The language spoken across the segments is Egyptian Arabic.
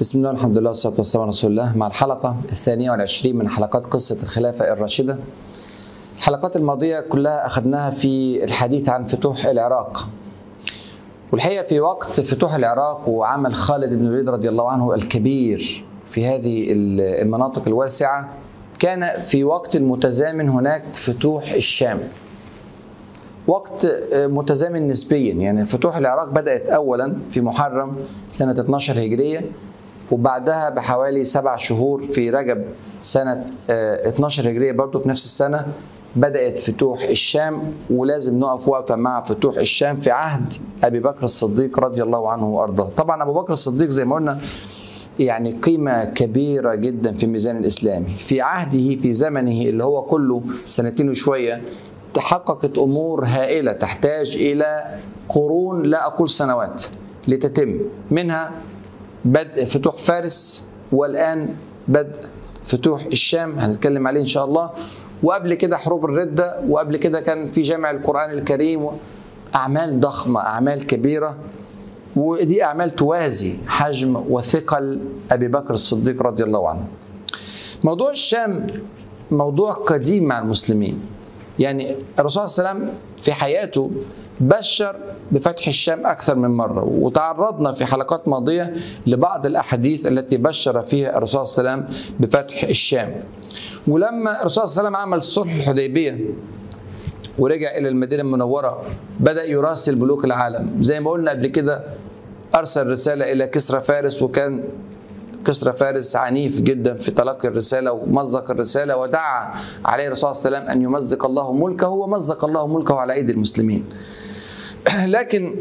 بسم الله الحمد لله والصلاة والسلام على رسول الله مع الحلقة الثانية والعشرين من حلقات قصة الخلافة الراشدة الحلقات الماضية كلها أخذناها في الحديث عن فتوح العراق والحقيقة في وقت فتوح العراق وعمل خالد بن الوليد رضي الله عنه الكبير في هذه المناطق الواسعة كان في وقت متزامن هناك فتوح الشام وقت متزامن نسبيا يعني فتوح العراق بدأت أولا في محرم سنة 12 هجرية وبعدها بحوالي سبع شهور في رجب سنة 12 هجرية برضو في نفس السنة بدأت فتوح الشام ولازم نقف وقفة مع فتوح الشام في عهد أبي بكر الصديق رضي الله عنه وأرضاه طبعا أبو بكر الصديق زي ما قلنا يعني قيمة كبيرة جدا في الميزان الإسلامي في عهده في زمنه اللي هو كله سنتين وشوية تحققت أمور هائلة تحتاج إلى قرون لا أقول سنوات لتتم منها بدء فتوح فارس والآن بدء فتوح الشام هنتكلم عليه إن شاء الله وقبل كده حروب الردة وقبل كده كان في جامع القرآن الكريم أعمال ضخمة أعمال كبيرة ودي أعمال توازي حجم وثقل أبي بكر الصديق رضي الله عنه موضوع الشام موضوع قديم مع المسلمين يعني الرسول صلى الله عليه وسلم في حياته بشر بفتح الشام أكثر من مرة وتعرضنا في حلقات ماضية لبعض الأحاديث التي بشر فيها الرسول صلى الله عليه وسلم بفتح الشام ولما الرسول صلى الله عليه وسلم عمل صلح الحديبية ورجع إلى المدينة المنورة بدأ يراسل ملوك العالم زي ما قلنا قبل كده أرسل رسالة إلى كسرى فارس وكان كسرى فارس عنيف جدا في تلقي الرسالة ومزق الرسالة ودعا عليه الرسول صلى الله عليه وسلم أن يمزق الله ملكه ومزق الله ملكه على أيدي المسلمين لكن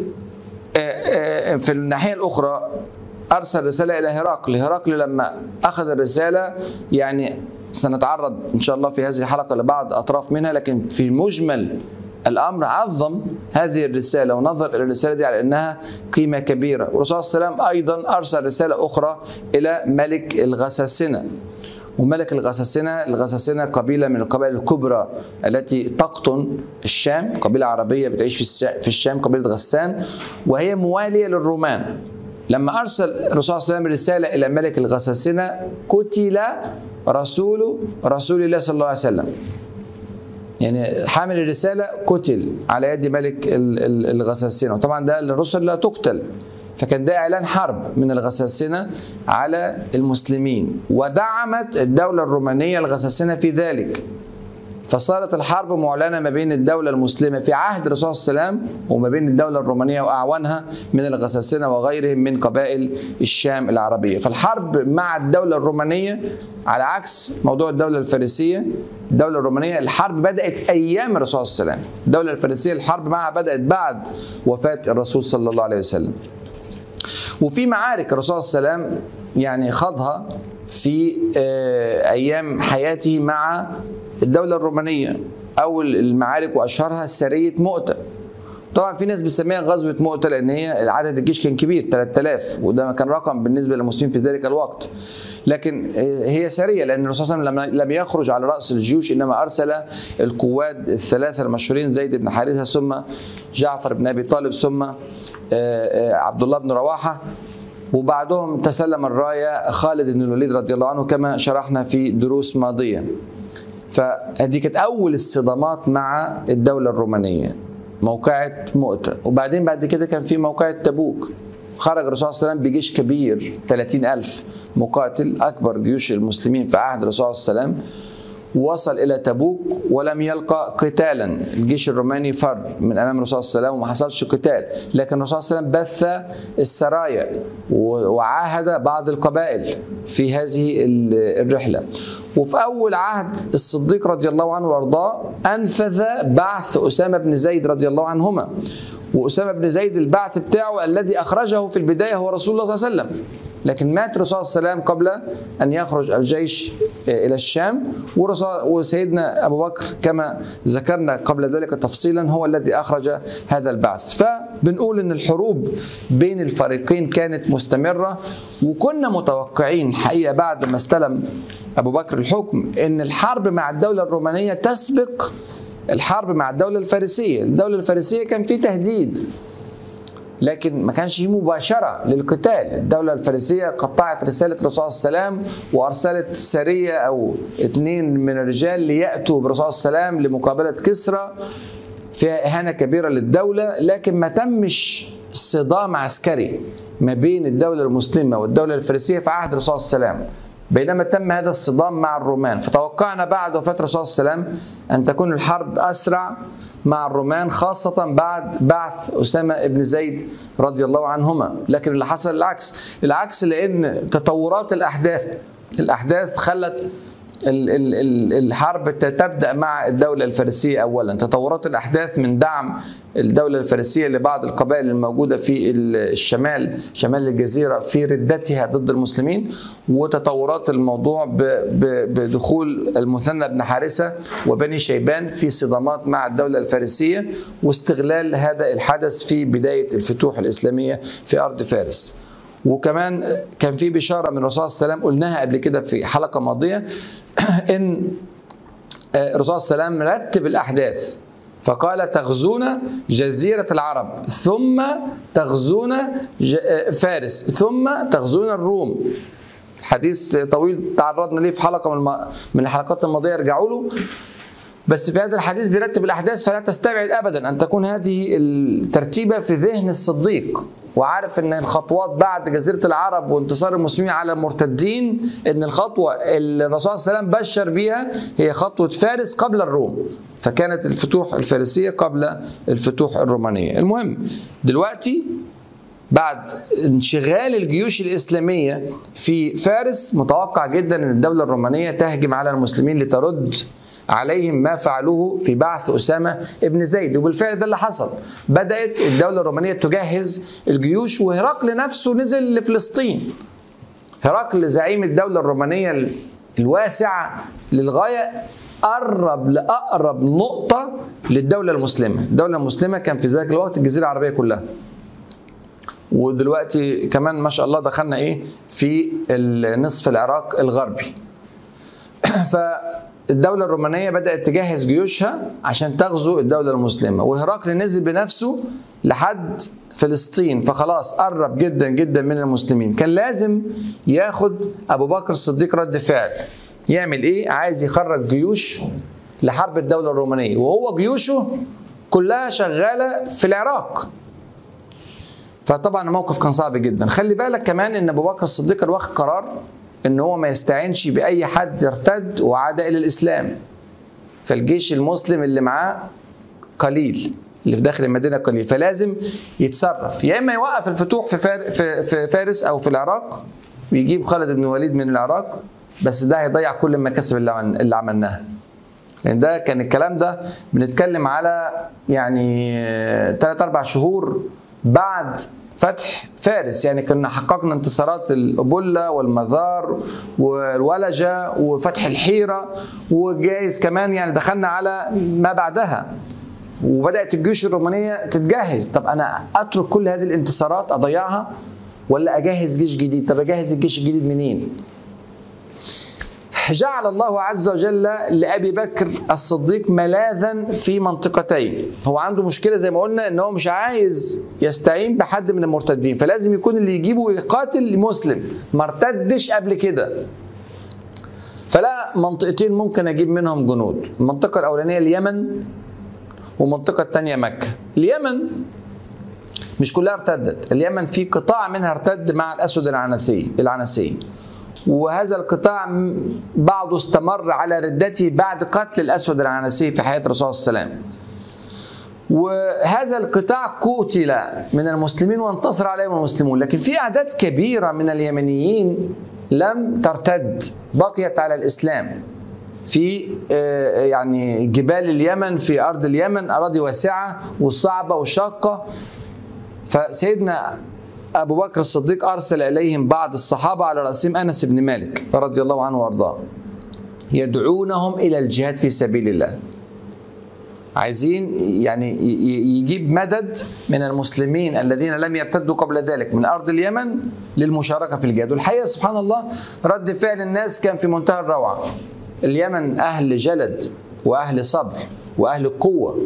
في الناحية الأخرى أرسل رسالة إلى هرقل هرقل لما أخذ الرسالة يعني سنتعرض إن شاء الله في هذه الحلقة لبعض أطراف منها لكن في مجمل الامر عظم هذه الرساله ونظر الى الرساله دي على انها قيمه كبيره والرسول صلى الله عليه وسلم ايضا ارسل رساله اخرى الى ملك الغساسنه وملك الغساسنة الغساسنة قبيلة من القبائل الكبرى التي تقطن الشام قبيلة عربية بتعيش في الشام قبيلة غسان وهي موالية للرومان لما أرسل الرسول صلى الله عليه وسلم رسالة إلى ملك الغساسنة قتل رسول رسول الله صلى الله عليه وسلم يعني حامل الرسالة قتل على يد ملك الغساسنة وطبعا ده الرسل لا تقتل فكان ده إعلان حرب من الغساسنة على المسلمين ودعمت الدولة الرومانية الغساسنة في ذلك فصارت الحرب معلنة ما بين الدولة المسلمة في عهد الرسول صلى الله عليه وسلم وما بين الدولة الرومانية وأعوانها من الغساسنة وغيرهم من قبائل الشام العربية فالحرب مع الدولة الرومانية على عكس موضوع الدولة الفارسية الدولة الرومانية الحرب بدأت أيام الرسول صلى الله عليه وسلم الدولة الفارسية الحرب معها بدأت بعد وفاة الرسول صلى الله عليه وسلم وفي معارك الرسول صلى الله عليه وسلم يعني خاضها في أيام حياته مع الدولة الرومانية أول المعارك وأشهرها سرية مؤتة طبعا في ناس بتسميها غزوة مؤتة لأن هي عدد الجيش كان كبير 3000 وده كان رقم بالنسبة للمسلمين في ذلك الوقت لكن هي سرية لأن الرسول صلى الله عليه وسلم لم يخرج على رأس الجيوش إنما أرسل القواد الثلاثة المشهورين زيد بن حارثة ثم جعفر بن أبي طالب ثم عبد الله بن رواحة وبعدهم تسلم الراية خالد بن الوليد رضي الله عنه كما شرحنا في دروس ماضية فدي كانت أول الصدامات مع الدولة الرومانية موقعة مؤتة وبعدين بعد كده كان في موقعة تبوك خرج الرسول صلى الله عليه وسلم بجيش كبير 30 ألف مقاتل أكبر جيوش المسلمين في عهد الرسول صلى الله عليه وسلم وصل إلى تبوك ولم يلقى قتالا الجيش الروماني فر من أمام الرسول صلى الله عليه وسلم وما حصلش قتال لكن الرسول صلى الله عليه وسلم بث السرايا وعاهد بعض القبائل في هذه الرحلة وفي أول عهد الصديق رضي الله عنه وأرضاه أنفذ بعث أسامة بن زيد رضي الله عنهما وأسامة بن زيد البعث بتاعه الذي أخرجه في البداية هو رسول الله صلى الله عليه وسلم لكن مات الرسول صلى الله عليه وسلم قبل أن يخرج الجيش إلى الشام وسيدنا أبو بكر كما ذكرنا قبل ذلك تفصيلا هو الذي أخرج هذا البعث فبنقول أن الحروب بين الفريقين كانت مستمرة وكنا متوقعين حقيقة بعد ما استلم أبو بكر الحكم أن الحرب مع الدولة الرومانية تسبق الحرب مع الدولة الفارسية الدولة الفارسية كان في تهديد لكن ما كانش فيه مباشرة للقتال الدولة الفارسية قطعت رسالة الرسول صلى الله عليه وسلم وأرسلت سرية أو اثنين من الرجال ليأتوا بالرسول صلى الله عليه وسلم لمقابلة كسرى فيها إهانة كبيرة للدولة لكن ما تمش صدام عسكري ما بين الدولة المسلمة والدولة الفارسية في عهد الرسول صلى الله عليه وسلم بينما تم هذا الصدام مع الرومان فتوقعنا بعد وفاة الرسول صلى الله عليه وسلم أن تكون الحرب أسرع مع الرومان خاصة بعد بعث أسامة بن زيد رضي الله عنهما لكن اللي حصل العكس العكس لأن تطورات الأحداث الأحداث خلت الحرب تبدا مع الدوله الفارسيه اولا تطورات الاحداث من دعم الدوله الفارسيه لبعض القبائل الموجوده في الشمال شمال الجزيره في ردتها ضد المسلمين وتطورات الموضوع بدخول المثنى بن حارثه وبني شيبان في صدامات مع الدوله الفارسيه واستغلال هذا الحدث في بدايه الفتوح الاسلاميه في ارض فارس وكمان كان في بشاره من الرسول صلى الله عليه وسلم قلناها قبل كده في حلقه ماضيه ان الرسول صلى الله عليه وسلم رتب الاحداث فقال تغزون جزيرة العرب ثم تغزون فارس ثم تغزون الروم حديث طويل تعرضنا ليه في حلقة من الحلقات الماضية ارجعوا له بس في هذا الحديث بيرتب الأحداث فلا تستبعد أبدا أن تكون هذه الترتيبة في ذهن الصديق وعارف ان الخطوات بعد جزيره العرب وانتصار المسلمين على المرتدين ان الخطوه اللي الرسول صلى الله عليه وسلم بشر بيها هي خطوه فارس قبل الروم فكانت الفتوح الفارسيه قبل الفتوح الرومانيه المهم دلوقتي بعد انشغال الجيوش الاسلاميه في فارس متوقع جدا ان الدوله الرومانيه تهجم على المسلمين لترد عليهم ما فعلوه في بعث أسامة ابن زيد وبالفعل ده اللي حصل بدأت الدولة الرومانية تجهز الجيوش وهرقل نفسه نزل لفلسطين هرقل زعيم الدولة الرومانية الواسعة للغاية قرب لأقرب نقطة للدولة المسلمة الدولة المسلمة كان في ذلك الوقت الجزيرة العربية كلها ودلوقتي كمان ما شاء الله دخلنا ايه في نصف العراق الغربي ف الدولة الرومانية بدأت تجهز جيوشها عشان تغزو الدولة المسلمة وهرقل نزل بنفسه لحد فلسطين فخلاص قرب جدا جدا من المسلمين كان لازم ياخد أبو بكر الصديق رد فعل يعمل إيه عايز يخرج جيوش لحرب الدولة الرومانية وهو جيوشه كلها شغالة في العراق فطبعا الموقف كان صعب جدا خلي بالك كمان ان ابو بكر الصديق كان واخد قرار ان هو ما يستعينش باي حد ارتد وعاد الى الاسلام فالجيش المسلم اللي معاه قليل اللي في داخل المدينه قليل فلازم يتصرف يا اما يوقف الفتوح في, في فارس او في العراق ويجيب خالد بن الوليد من العراق بس ده هيضيع كل المكاسب اللي عملناها لان ده كان الكلام ده بنتكلم على يعني 3 4 شهور بعد فتح فارس يعني كنا حققنا انتصارات الأبلة والمذار والولجة وفتح الحيرة وجايز كمان يعني دخلنا على ما بعدها وبدأت الجيوش الرومانية تتجهز طب أنا أترك كل هذه الانتصارات أضيعها ولا أجهز جيش جديد طب أجهز الجيش الجديد منين جعل الله عز وجل لأبي بكر الصديق ملاذا في منطقتين هو عنده مشكلة زي ما قلنا ان هو مش عايز يستعين بحد من المرتدين فلازم يكون اللي يجيبه يقاتل مسلم ما ارتدش قبل كده فلا منطقتين ممكن اجيب منهم جنود المنطقة الاولانية اليمن والمنطقة الثانية مكة اليمن مش كلها ارتدت اليمن في قطاع منها ارتد مع الاسود العنسي العنسي وهذا القطاع بعضه استمر على ردته بعد قتل الأسود العنسي في حياة الرسول صلى الله عليه وسلم وهذا القطاع قتل من المسلمين وانتصر عليهم المسلمون لكن في أعداد كبيرة من اليمنيين لم ترتد بقيت على الإسلام في يعني جبال اليمن في أرض اليمن أراضي واسعة وصعبة وشاقة فسيدنا أبو بكر الصديق أرسل إليهم بعض الصحابة على رأسهم أنس بن مالك رضي الله عنه وأرضاه يدعونهم إلى الجهاد في سبيل الله عايزين يعني يجيب مدد من المسلمين الذين لم يرتدوا قبل ذلك من أرض اليمن للمشاركة في الجهاد والحقيقة سبحان الله رد فعل الناس كان في منتهى الروعة اليمن أهل جلد وأهل صبر وأهل قوة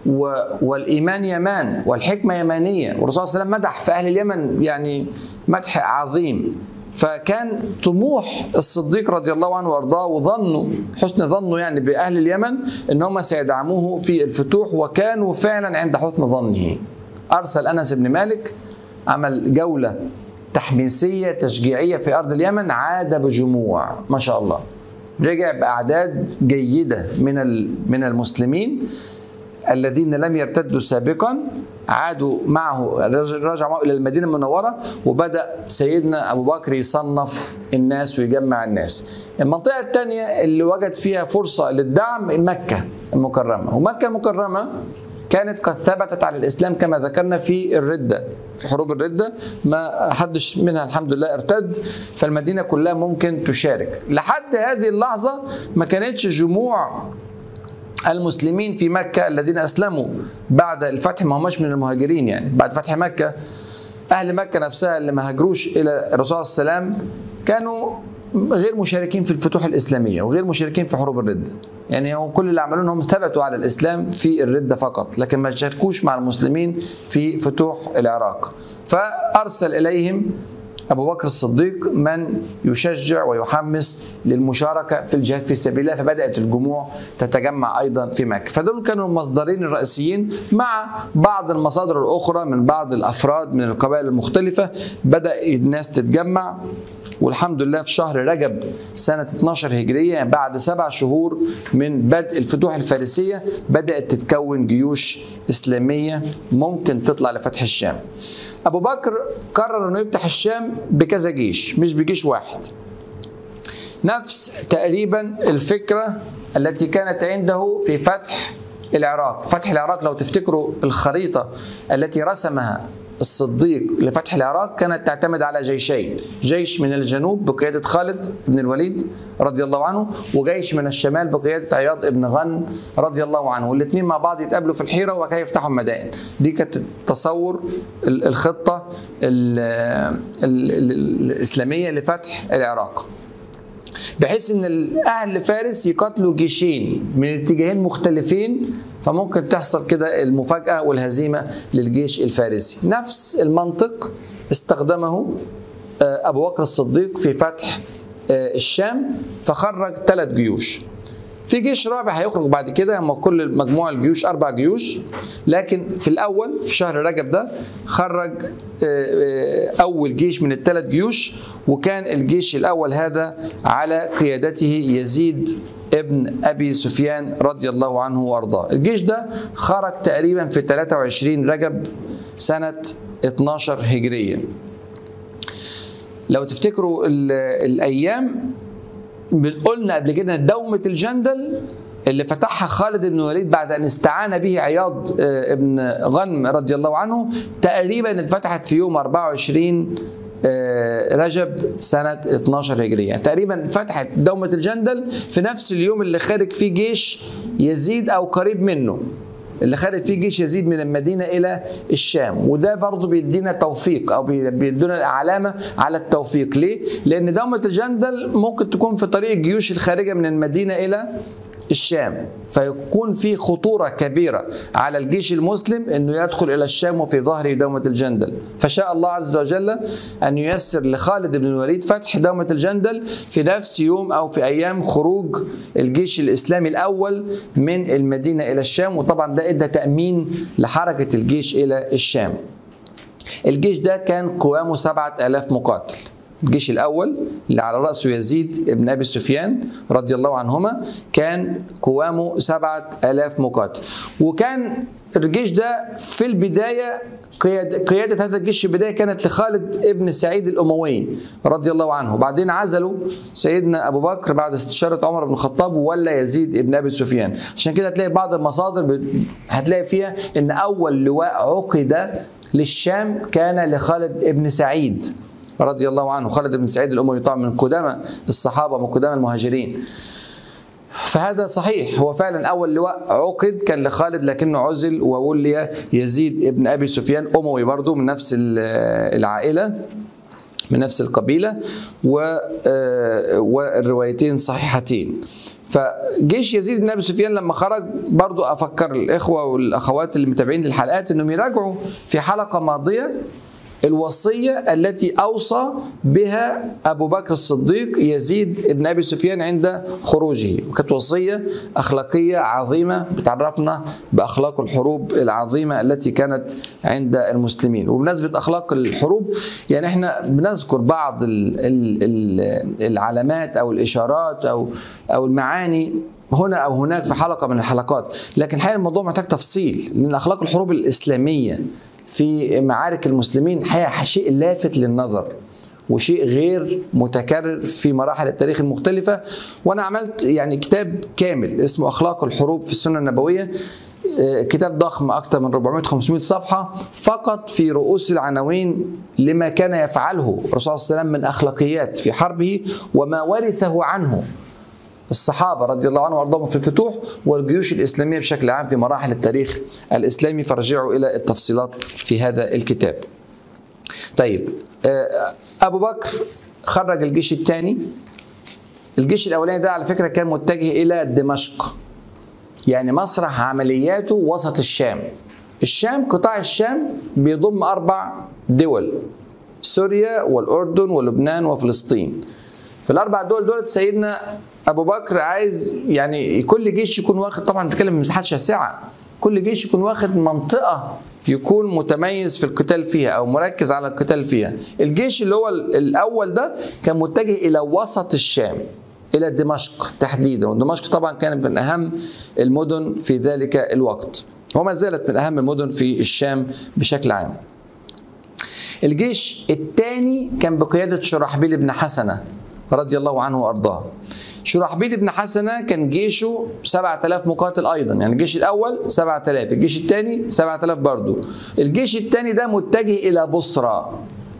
والايمان يمان والحكمه يمانيه والرسول صلى الله عليه وسلم مدح في اهل اليمن يعني مدح عظيم فكان طموح الصديق رضي الله عنه وارضاه وظنه حسن ظنه يعني باهل اليمن ان هم سيدعموه في الفتوح وكانوا فعلا عند حسن ظنه ارسل انس بن مالك عمل جوله تحميسيه تشجيعيه في ارض اليمن عاد بجموع ما شاء الله رجع باعداد جيده من من المسلمين الذين لم يرتدوا سابقا عادوا معه رجعوا معه الى المدينه المنوره وبدا سيدنا ابو بكر يصنف الناس ويجمع الناس. المنطقه الثانيه اللي وجد فيها فرصه للدعم مكه المكرمه، ومكه المكرمه كانت قد ثبتت على الاسلام كما ذكرنا في الرده في حروب الرده ما حدش منها الحمد لله ارتد فالمدينه كلها ممكن تشارك لحد هذه اللحظه ما كانتش جموع المسلمين في مكة الذين أسلموا بعد الفتح ما هماش من المهاجرين يعني بعد فتح مكة أهل مكة نفسها اللي ما هاجروش إلى الرسول صلى الله عليه وسلم كانوا غير مشاركين في الفتوح الإسلامية وغير مشاركين في حروب الردة يعني هو كل اللي عملوه انهم ثبتوا على الإسلام في الردة فقط لكن ما شاركوش مع المسلمين في فتوح العراق فأرسل إليهم أبو بكر الصديق من يشجع ويحمس للمشاركة في الجهاد في سبيل الله فبدأت الجموع تتجمع أيضا في مكة فدول كانوا المصدرين الرئيسيين مع بعض المصادر الأخرى من بعض الأفراد من القبائل المختلفة بدأ الناس تتجمع والحمد لله في شهر رجب سنة 12 هجرية بعد سبع شهور من بدء الفتوح الفارسية بدأت تتكون جيوش إسلامية ممكن تطلع لفتح الشام أبو بكر قرر أنه يفتح الشام بكذا جيش مش بجيش واحد نفس تقريبا الفكرة التي كانت عنده في فتح العراق فتح العراق لو تفتكروا الخريطة التي رسمها الصديق لفتح العراق كانت تعتمد على جيشين جيش من الجنوب بقيادة خالد بن الوليد رضي الله عنه وجيش من الشمال بقيادة عياض بن غن رضي الله عنه والاثنين مع بعض يتقابلوا في الحيرة وبعد كده يفتحوا المدائن دي كانت تصور الخطة الإسلامية لفتح العراق بحيث ان اهل فارس يقاتلوا جيشين من اتجاهين مختلفين فممكن تحصل كده المفاجاه والهزيمه للجيش الفارسي نفس المنطق استخدمه ابو بكر الصديق في فتح الشام فخرج ثلاث جيوش في جيش رابع هيخرج بعد كده هم كل مجموع الجيوش اربع جيوش لكن في الاول في شهر رجب ده خرج اول جيش من الثلاث جيوش وكان الجيش الاول هذا على قيادته يزيد ابن ابي سفيان رضي الله عنه وارضاه الجيش ده خرج تقريبا في 23 رجب سنه 12 هجريه لو تفتكروا الايام قلنا قبل كده دومة الجندل اللي فتحها خالد بن الوليد بعد ان استعان به عياض ابن غنم رضي الله عنه تقريبا اتفتحت في يوم 24 رجب سنة 12 هجرية يعني تقريبا فتحت دومة الجندل في نفس اليوم اللي خارج فيه جيش يزيد أو قريب منه اللي خارج فيه جيش يزيد من المدينة إلى الشام وده برضو بيدينا توفيق أو بيدينا علامة على التوفيق ليه؟ لأن دومة الجندل ممكن تكون في طريق الجيوش الخارجة من المدينة إلى الشام فيكون في خطورة كبيرة على الجيش المسلم أنه يدخل إلى الشام وفي ظهره دومة الجندل فشاء الله عز وجل أن ييسر لخالد بن الوليد فتح دومة الجندل في نفس يوم أو في أيام خروج الجيش الإسلامي الأول من المدينة إلى الشام وطبعا ده إدى تأمين لحركة الجيش إلى الشام الجيش ده كان قوامه سبعة ألاف مقاتل الجيش الأول اللي على رأسه يزيد بن أبي سفيان رضي الله عنهما كان قوامه سبعة ألاف مقاتل وكان الجيش ده في البداية قيادة, قيادة هذا الجيش في البداية كانت لخالد ابن سعيد الأموي رضي الله عنه وبعدين عزلوا سيدنا أبو بكر بعد استشارة عمر بن الخطاب ولا يزيد ابن أبي سفيان عشان كده هتلاقي بعض المصادر هتلاقي فيها أن أول لواء عقد للشام كان لخالد ابن سعيد رضي الله عنه خالد بن سعيد الأموي طبعا من قدامى الصحابة من قدامى المهاجرين فهذا صحيح هو فعلا أول لواء عقد كان لخالد لكنه عزل وولي يزيد ابن أبي سفيان أموي برضه من نفس العائلة من نفس القبيلة والروايتين صحيحتين فجيش يزيد بن ابي سفيان لما خرج برضو افكر الاخوه والاخوات اللي متابعين الحلقات انهم يراجعوا في حلقه ماضيه الوصية التي أوصى بها أبو بكر الصديق يزيد بن أبي سفيان عند خروجه وكانت وصية أخلاقية عظيمة بتعرفنا بأخلاق الحروب العظيمة التي كانت عند المسلمين وبمناسبة أخلاق الحروب يعني احنا بنذكر بعض العلامات أو الإشارات أو أو المعاني هنا او هناك في حلقه من الحلقات لكن الحقيقه الموضوع محتاج تفصيل لان اخلاق الحروب الاسلاميه في معارك المسلمين حقيقة شيء لافت للنظر وشيء غير متكرر في مراحل التاريخ المختلفة وأنا عملت يعني كتاب كامل اسمه أخلاق الحروب في السنة النبوية كتاب ضخم أكثر من 400-500 صفحة فقط في رؤوس العناوين لما كان يفعله الرسول صلى الله عليه وسلم من أخلاقيات في حربه وما ورثه عنه الصحابة رضي الله عنهم وارضاهم في الفتوح والجيوش الإسلامية بشكل عام في مراحل التاريخ الإسلامي فارجعوا إلى التفصيلات في هذا الكتاب طيب أبو بكر خرج الجيش الثاني الجيش الأولاني ده على فكرة كان متجه إلى دمشق يعني مسرح عملياته وسط الشام الشام قطاع الشام بيضم أربع دول سوريا والأردن ولبنان وفلسطين في الأربع دول دول سيدنا ابو بكر عايز يعني كل جيش يكون واخد طبعا بنتكلم مساحات شاسعه كل جيش يكون واخد منطقه يكون متميز في القتال فيها او مركز على القتال فيها الجيش اللي هو الاول ده كان متجه الى وسط الشام الى دمشق تحديدا ودمشق طبعا كانت من اهم المدن في ذلك الوقت وما زالت من اهم المدن في الشام بشكل عام الجيش الثاني كان بقياده شرحبيل بن حسنه رضي الله عنه وارضاه شرحبيل بن حسنه كان جيشه 7000 مقاتل ايضا يعني الجيش الاول 7000 الجيش الثاني 7000 برضه الجيش الثاني ده متجه الى بصرى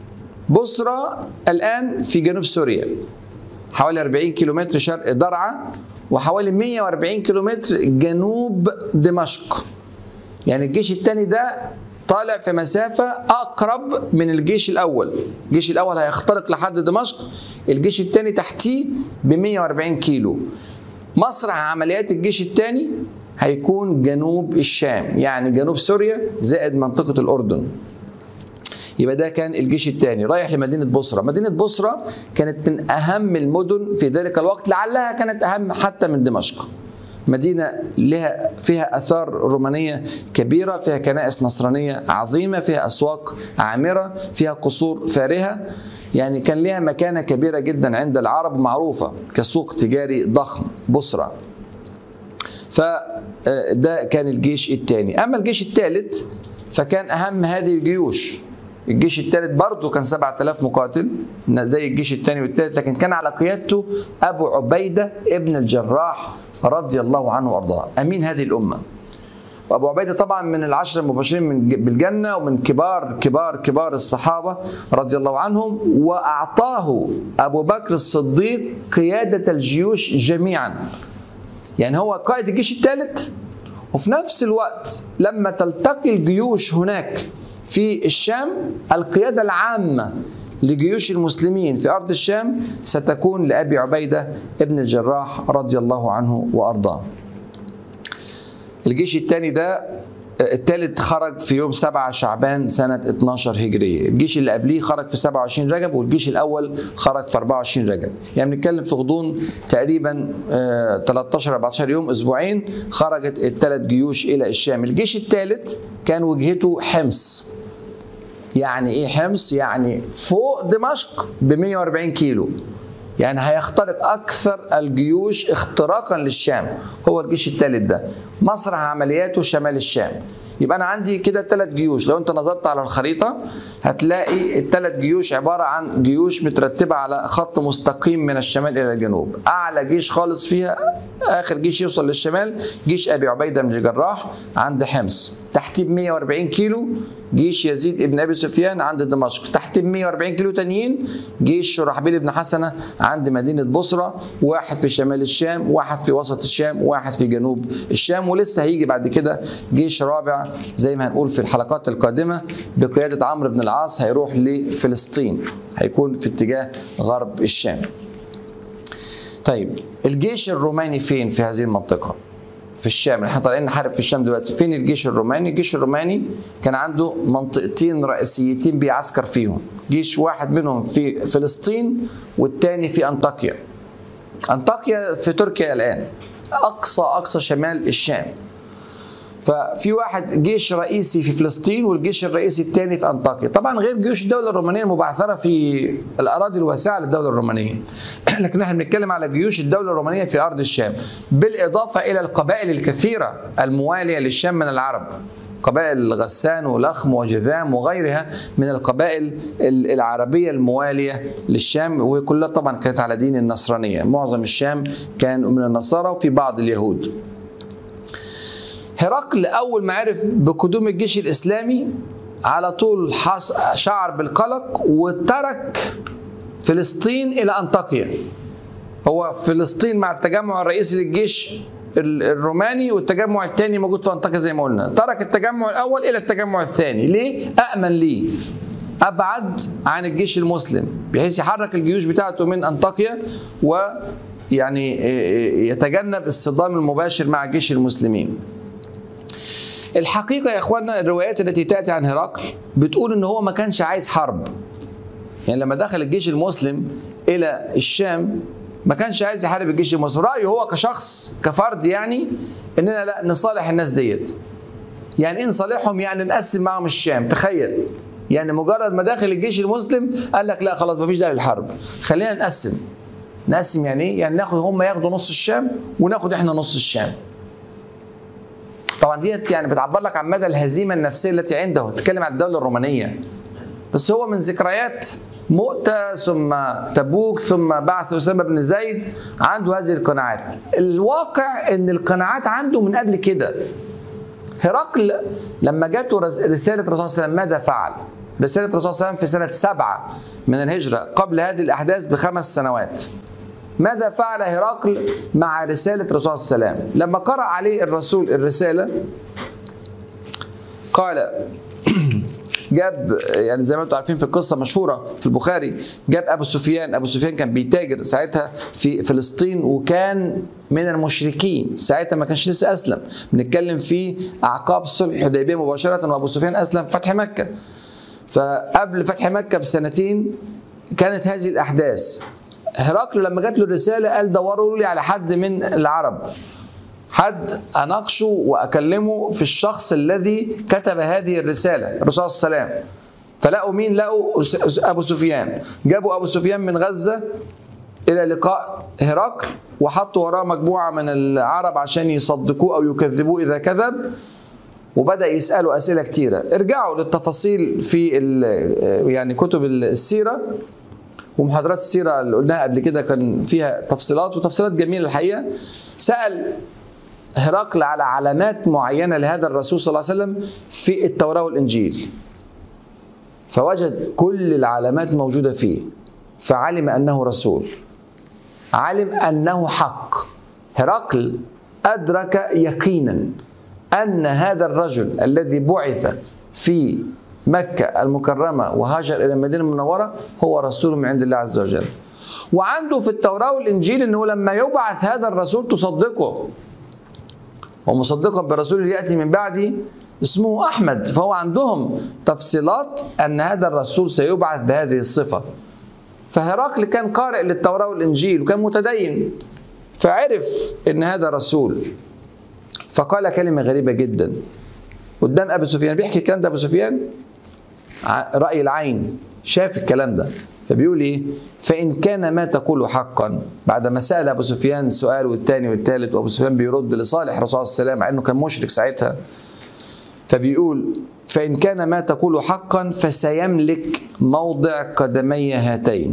بصرى الان في جنوب سوريا حوالي 40 كيلومتر شرق درعا وحوالي 140 كيلومتر جنوب دمشق يعني الجيش الثاني ده طالع في مسافة أقرب من الجيش الأول الجيش الأول هيخترق لحد دمشق الجيش الثاني تحتيه ب 140 كيلو مسرح عمليات الجيش الثاني هيكون جنوب الشام يعني جنوب سوريا زائد منطقة الأردن يبقى ده كان الجيش الثاني رايح لمدينة بصرة مدينة بصرة كانت من أهم المدن في ذلك الوقت لعلها كانت أهم حتى من دمشق مدينة لها فيها آثار رومانية كبيرة فيها كنائس نصرانية عظيمة فيها أسواق عامرة فيها قصور فارهة يعني كان لها مكانة كبيرة جدا عند العرب معروفة كسوق تجاري ضخم بصرة فده كان الجيش الثاني أما الجيش الثالث فكان أهم هذه الجيوش الجيش الثالث برضه كان 7000 مقاتل زي الجيش الثاني والثالث لكن كان على قيادته ابو عبيده ابن الجراح رضي الله عنه وارضاه امين هذه الامه وابو عبيده طبعا من العشر المبشرين من بالجنه ومن كبار كبار كبار الصحابه رضي الله عنهم واعطاه ابو بكر الصديق قياده الجيوش جميعا يعني هو قائد الجيش الثالث وفي نفس الوقت لما تلتقي الجيوش هناك في الشام القيادة العامة لجيوش المسلمين في أرض الشام ستكون لأبي عبيدة ابن الجراح رضي الله عنه وأرضاه الجيش الثاني ده الثالث خرج في يوم 7 شعبان سنة 12 هجرية الجيش اللي قبليه خرج في 27 رجب والجيش الأول خرج في 24 رجب يعني بنتكلم في غضون تقريبا 13 14 يوم أسبوعين خرجت الثلاث جيوش إلى الشام الجيش الثالث كان وجهته حمص يعني ايه حمص يعني فوق دمشق ب 140 كيلو يعني هيخترق اكثر الجيوش اختراقا للشام هو الجيش الثالث ده مسرح عملياته شمال الشام يبقى انا عندي كده ثلاث جيوش لو انت نظرت على الخريطه هتلاقي الثلاث جيوش عباره عن جيوش مترتبه على خط مستقيم من الشمال الى الجنوب اعلى جيش خالص فيها اخر جيش يوصل للشمال جيش ابي عبيده بن الجراح عند حمص تحتيه ب 140 كيلو جيش يزيد ابن ابي سفيان عند دمشق تحتيه ب 140 كيلو تانيين جيش شرحبيل بن حسنه عند مدينه بصره واحد في شمال الشام واحد في وسط الشام واحد في جنوب الشام ولسه هيجي بعد كده جيش رابع زي ما هنقول في الحلقات القادمه بقياده عمرو بن العاص هيروح لفلسطين هيكون في اتجاه غرب الشام طيب الجيش الروماني فين في هذه المنطقه في الشام احنا طالعين نحارب في الشام دلوقتي فين الجيش الروماني الجيش الروماني كان عنده منطقتين رئيسيتين بيعسكر فيهم جيش واحد منهم في فلسطين والتاني في انطاكيا انطاكيا في تركيا الان اقصى اقصى شمال الشام ففي واحد جيش رئيسي في فلسطين والجيش الرئيسي الثاني في انطاكيا طبعا غير جيوش الدوله الرومانيه المبعثره في الاراضي الواسعه للدوله الرومانيه لكن احنا بنتكلم على جيوش الدوله الرومانيه في ارض الشام بالاضافه الى القبائل الكثيره المواليه للشام من العرب قبائل غسان ولخم وجذام وغيرها من القبائل العربية الموالية للشام وكلها طبعا كانت على دين النصرانية معظم الشام كان من النصارى وفي بعض اليهود هرقل اول ما عرف بقدوم الجيش الاسلامي على طول حص... شعر بالقلق وترك فلسطين الى انطاكيا هو فلسطين مع التجمع الرئيسي للجيش الروماني والتجمع الثاني موجود في انطاكيا زي ما قلنا ترك التجمع الاول الى التجمع الثاني ليه امن ليه ابعد عن الجيش المسلم بحيث يحرك الجيوش بتاعته من انطاكيا و يعني يتجنب الصدام المباشر مع جيش المسلمين الحقيقه يا اخوانا الروايات التي تاتي عن هرقل بتقول ان هو ما كانش عايز حرب يعني لما دخل الجيش المسلم الى الشام ما كانش عايز يحارب الجيش المسلم رايه هو كشخص كفرد يعني اننا لا نصالح الناس ديت يعني ايه نصالحهم يعني نقسم معاهم الشام تخيل يعني مجرد ما داخل الجيش المسلم قال لك لا خلاص مفيش داعي للحرب خلينا نقسم نقسم يعني ايه يعني ناخد هم ياخدوا نص الشام وناخد احنا نص الشام طبعا ديت يعني بتعبر لك عن مدى الهزيمه النفسيه التي عنده بتتكلم عن الدوله الرومانيه بس هو من ذكريات مؤتة ثم تبوك ثم بعث أسامة بن زيد عنده هذه القناعات الواقع أن القناعات عنده من قبل كده هرقل لما جاته رسالة الرسول صلى الله عليه وسلم ماذا فعل؟ رسالة الرسول صلى الله عليه وسلم في سنة سبعة من الهجرة قبل هذه الأحداث بخمس سنوات ماذا فعل هرقل مع رسالة الرسول صلى الله عليه وسلم لما قرأ عليه الرسول الرسالة قال جاب يعني زي ما انتم عارفين في القصه مشهوره في البخاري جاب ابو سفيان ابو سفيان كان بيتاجر ساعتها في فلسطين وكان من المشركين ساعتها ما كانش لسه اسلم بنتكلم في اعقاب صلح الحديبيه مباشره وابو سفيان اسلم في فتح مكه فقبل فتح مكه بسنتين كانت هذه الاحداث هرقل لما جات له الرساله قال دوروا لي على حد من العرب حد اناقشه واكلمه في الشخص الذي كتب هذه الرساله الرسول صلى الله عليه وسلم فلقوا مين لقوا ابو سفيان جابوا ابو سفيان من غزه الى لقاء هرقل وحطوا وراه مجموعه من العرب عشان يصدقوه او يكذبوه اذا كذب وبدا يسالوا اسئله كتيره ارجعوا للتفاصيل في يعني كتب السيره ومحاضرات السيره اللي قلناها قبل كده كان فيها تفصيلات وتفصيلات جميله الحقيقه سال هرقل على علامات معينه لهذا الرسول صلى الله عليه وسلم في التوراه والانجيل فوجد كل العلامات موجوده فيه فعلم انه رسول علم انه حق هرقل ادرك يقينا ان هذا الرجل الذي بعث في مكة المكرمة وهاجر إلى المدينة المنورة هو رسول من عند الله عز وجل وعنده في التوراة والإنجيل أنه لما يبعث هذا الرسول تصدقه ومصدقا برسول يأتي من بعدي اسمه أحمد فهو عندهم تفصيلات أن هذا الرسول سيبعث بهذه الصفة فهرقل كان قارئ للتوراة والإنجيل وكان متدين فعرف أن هذا رسول فقال كلمة غريبة جدا قدام أبو سفيان بيحكي الكلام ده أبو سفيان رأي العين شاف الكلام ده فبيقول ايه فان كان ما تقول حقا بعد ما سال ابو سفيان سؤال والثاني والثالث وابو سفيان بيرد لصالح الرسول صلى الله عليه وسلم مع انه كان مشرك ساعتها فبيقول فان كان ما تقول حقا فسيملك موضع قدمي هاتين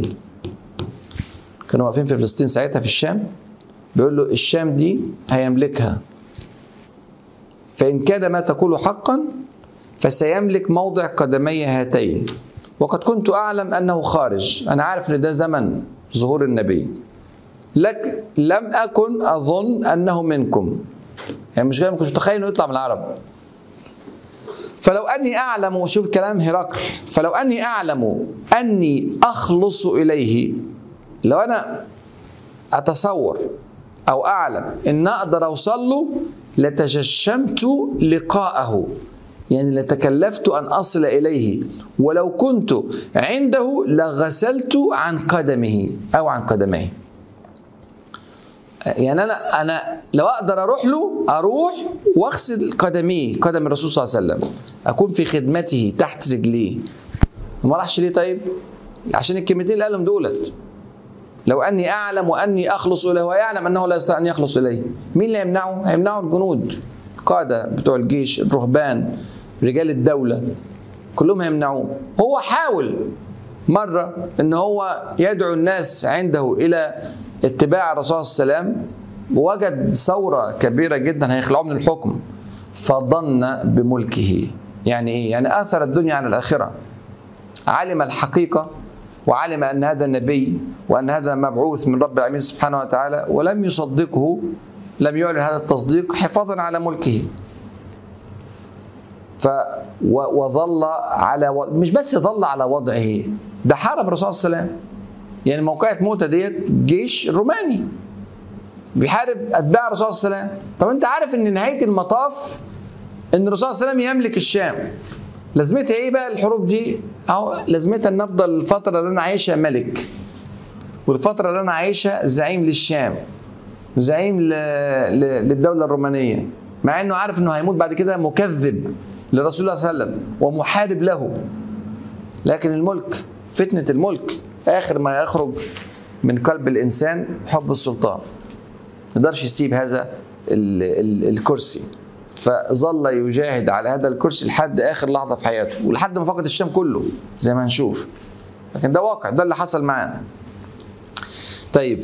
كانوا واقفين في فلسطين ساعتها في الشام بيقول له الشام دي هيملكها فإن كان ما تقول حقا فسيملك موضع قدمي هاتين وقد كنت أعلم أنه خارج أنا عارف أن ده زمن ظهور النبي لك لم أكن أظن أنه منكم يعني مش ما كنتش متخيل أنه يطلع من العرب فلو أني أعلم شوف كلام هرقل فلو أني أعلم أني أخلص إليه لو أنا أتصور أو أعلم أن أقدر أوصل له لتجشمت لقاءه يعني لتكلفت أن أصل إليه ولو كنت عنده لغسلت عن قدمه أو عن قدميه يعني أنا أنا لو أقدر أروح له أروح وأغسل قدميه قدم الرسول صلى الله عليه وسلم أكون في خدمته تحت رجليه ما راحش ليه طيب؟ عشان الكلمتين اللي قالهم دولت لو اني اعلم واني اخلص اليه ويعلم انه لا يستطيع ان يخلص اليه مين اللي يمنعه هيمنعه الجنود القاده بتوع الجيش الرهبان رجال الدوله كلهم هيمنعوه هو حاول مره ان هو يدعو الناس عنده الى اتباع الرسول صلى الله عليه وسلم وجد ثوره كبيره جدا هيخلعوه من الحكم فظن بملكه يعني ايه يعني اثر الدنيا على الاخره علم الحقيقه وعلم ان هذا النبي وان هذا مبعوث من رب العالمين سبحانه وتعالى ولم يصدقه لم يعلن هذا التصديق حفاظا على ملكه ف وظل على و... مش بس ظل على وضعه ده حارب الرسول صلى الله عليه وسلم يعني موقعة موتة ديت جيش روماني بيحارب اتباع الرسول صلى الله عليه وسلم طب انت عارف ان نهايه المطاف ان الرسول صلى الله عليه وسلم يملك الشام لازمتها ايه بقى الحروب دي؟ اهو لازمتها ان افضل الفتره اللي انا عايشها ملك والفتره اللي انا عايشها زعيم للشام زعيم ل... ل... للدوله الرومانيه مع انه عارف انه هيموت بعد كده مكذب لرسول الله صلى الله عليه وسلم ومحارب له لكن الملك فتنه الملك اخر ما يخرج من قلب الانسان حب السلطان ما يقدرش يسيب هذا ال... ال... الكرسي فظل يجاهد على هذا الكرسي لحد اخر لحظه في حياته ولحد ما فقد الشام كله زي ما هنشوف لكن ده واقع ده اللي حصل معاه طيب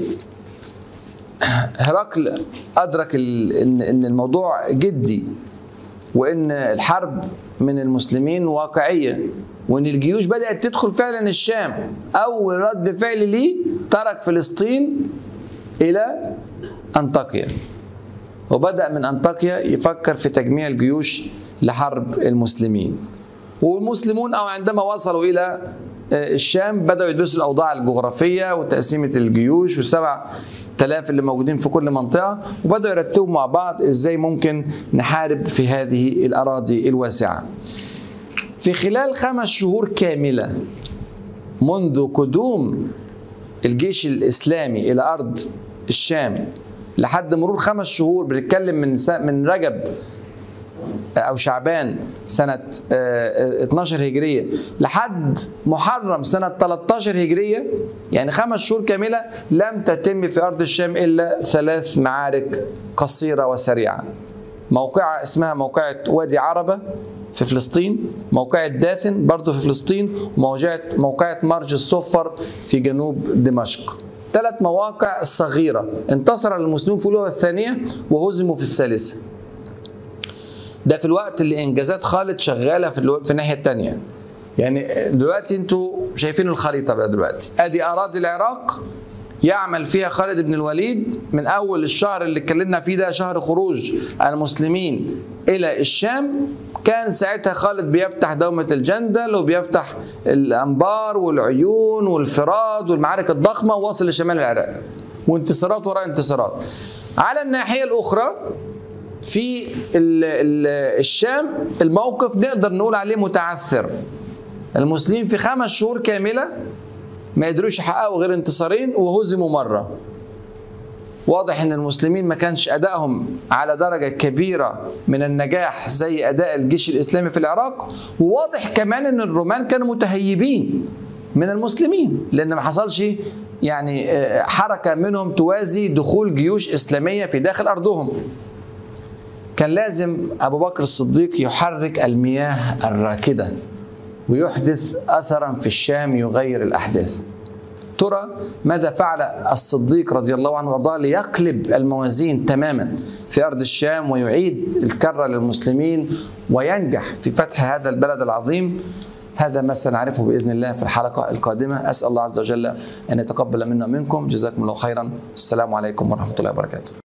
هرقل ادرك ان ان الموضوع جدي وان الحرب من المسلمين واقعيه وان الجيوش بدات تدخل فعلا الشام اول رد فعل ليه ترك فلسطين الى انطاكيا وبدأ من أنطاكيا يفكر في تجميع الجيوش لحرب المسلمين والمسلمون أو عندما وصلوا إلى الشام بدأوا يدرسوا الأوضاع الجغرافية وتقسيمة الجيوش والسبع تلاف اللي موجودين في كل منطقة وبدأوا يرتبوا مع بعض إزاي ممكن نحارب في هذه الأراضي الواسعة في خلال خمس شهور كاملة منذ قدوم الجيش الإسلامي إلى أرض الشام لحد مرور خمس شهور بنتكلم من من رجب او شعبان سنه 12 هجريه لحد محرم سنه 13 هجريه يعني خمس شهور كامله لم تتم في ارض الشام الا ثلاث معارك قصيره وسريعه موقعة اسمها موقعة وادي عربة في فلسطين موقعة داثن برضه في فلسطين وموقعة موقعة مرج الصفر في جنوب دمشق ثلاث مواقع صغيرة انتصر المسلمون في الأولى والثانية وهزموا في الثالثة ده في الوقت اللي إنجازات خالد شغالة في, الو... في الناحية الثانية يعني دلوقتي انتوا شايفين الخريطة بقى دلوقتي ادي أراضي العراق يعمل فيها خالد بن الوليد من أول الشهر اللي اتكلمنا فيه ده شهر خروج المسلمين إلى الشام كان ساعتها خالد بيفتح دومة الجندل وبيفتح الأنبار والعيون والفراد والمعارك الضخمة وواصل لشمال العراق وانتصارات وراء انتصارات على الناحية الأخرى في ال ال الشام الموقف نقدر نقول عليه متعثر المسلمين في خمس شهور كاملة ما قدروش يحققوا غير انتصارين وهزموا مرة واضح ان المسلمين ما كانش ادائهم على درجه كبيره من النجاح زي اداء الجيش الاسلامي في العراق وواضح كمان ان الرومان كانوا متهيبين من المسلمين لان ما حصلش يعني حركه منهم توازي دخول جيوش اسلاميه في داخل ارضهم كان لازم ابو بكر الصديق يحرك المياه الراكده ويحدث اثرا في الشام يغير الاحداث ترى ماذا فعل الصديق رضي الله عنه وارضاه ليقلب الموازين تماما في ارض الشام ويعيد الكره للمسلمين وينجح في فتح هذا البلد العظيم هذا ما سنعرفه باذن الله في الحلقه القادمه اسال الله عز وجل ان يتقبل منا ومنكم جزاكم الله خيرا السلام عليكم ورحمه الله وبركاته